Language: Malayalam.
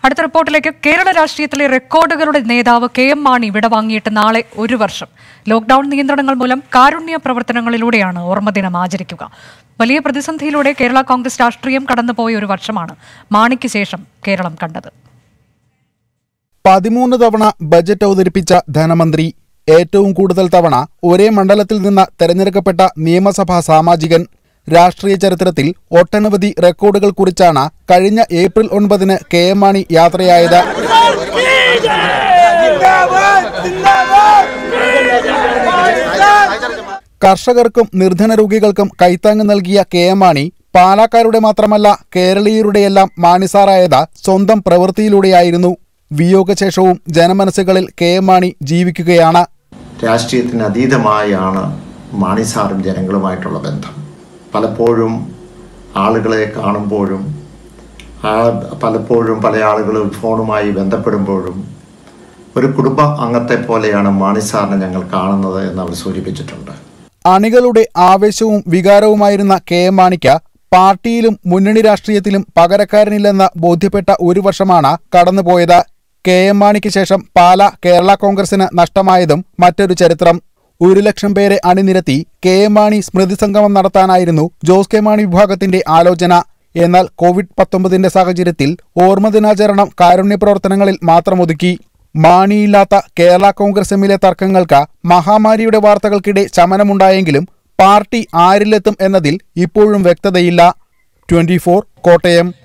അടുത്ത റിപ്പോർട്ടിലേക്ക് കേരള രാഷ്ട്രീയത്തിലെ റെക്കോർഡുകളുടെ നേതാവ് കെ എം മാണി വിടവാങ്ങിയിട്ട് നാളെ ഒരു വർഷം ലോക്ഡൌൺ നിയന്ത്രണങ്ങൾ മൂലം കാരുണ്യ പ്രവർത്തനങ്ങളിലൂടെയാണ് ഓർമ്മദിനം ആചരിക്കുക വലിയ പ്രതിസന്ധിയിലൂടെ കേരള കോൺഗ്രസ് രാഷ്ട്രീയം കടന്നുപോയ ഒരു വർഷമാണ് മാണിക്ക് ശേഷം കേരളം കണ്ടത് പതിമൂന്ന് തവണ ബജറ്റ് അവതരിപ്പിച്ച ധനമന്ത്രി ഏറ്റവും കൂടുതൽ തവണ ഒരേ മണ്ഡലത്തിൽ നിന്ന് തെരഞ്ഞെടുക്കപ്പെട്ട നിയമസഭാ സാമാജികൻ രാഷ്ട്രീയ ചരിത്രത്തിൽ ഒട്ടനവധി റെക്കോർഡുകൾ കുറിച്ചാണ് കഴിഞ്ഞ ഏപ്രിൽ ഒൻപതിന് കെ എം മാണി യാത്രയായത് കർഷകർക്കും നിർധന രോഗികൾക്കും കൈത്താങ്ങ് നൽകിയ കെ എം മാണി പാലാക്കാരുടെ മാത്രമല്ല കേരളീയരുടെയെല്ലാം മാണിസാറായത് സ്വന്തം പ്രവൃത്തിയിലൂടെയായിരുന്നു വിയോഗശേഷവും ജനമനസ്സുകളിൽ കെ എം മാണി ജീവിക്കുകയാണ് രാഷ്ട്രീയത്തിന് അതീതമായാണ് മാണിസാറും ജനങ്ങളുമായിട്ടുള്ള ബന്ധം പലപ്പോഴും ആളുകളെ കാണുമ്പോഴും ആ പലപ്പോഴും പല ആളുകൾ ഫോണുമായി ബന്ധപ്പെടുമ്പോഴും ഒരു കുടുംബ അംഗത്തെ പോലെയാണ് മാണിസാറിനെ ഞങ്ങൾ കാണുന്നത് എന്ന് അവർ സൂചിപ്പിച്ചിട്ടുണ്ട് അണികളുടെ ആവേശവും വികാരവുമായിരുന്ന കെ എം മാണിക്ക് പാർട്ടിയിലും മുന്നണി രാഷ്ട്രീയത്തിലും പകരക്കാരനില്ലെന്ന് ബോധ്യപ്പെട്ട ഒരു വർഷമാണ് കടന്നുപോയത് കെ എം മാണിക്ക് ശേഷം പാല കേരള കോൺഗ്രസിന് നഷ്ടമായതും മറ്റൊരു ചരിത്രം ഒരു ലക്ഷം പേരെ അണിനിരത്തി കെ എം മാണി സ്മൃതി സംഗമം നടത്താനായിരുന്നു ജോസ് കെ മാണി വിഭാഗത്തിന്റെ ആലോചന എന്നാൽ കോവിഡ് പത്തൊമ്പതിന്റെ സാഹചര്യത്തിൽ ഓർമ്മദിനാചരണം കാരുണ്യ പ്രവർത്തനങ്ങളിൽ മാത്രം ഒതുക്കി മാണിയില്ലാത്ത കേരള കോൺഗ്രസ് എമ്മിലെ തർക്കങ്ങൾക്ക് മഹാമാരിയുടെ വാർത്തകൾക്കിടെ ശമനമുണ്ടായെങ്കിലും പാർട്ടി ആരിലെത്തും എന്നതിൽ ഇപ്പോഴും വ്യക്തതയില്ല ട്വന്റി കോട്ടയം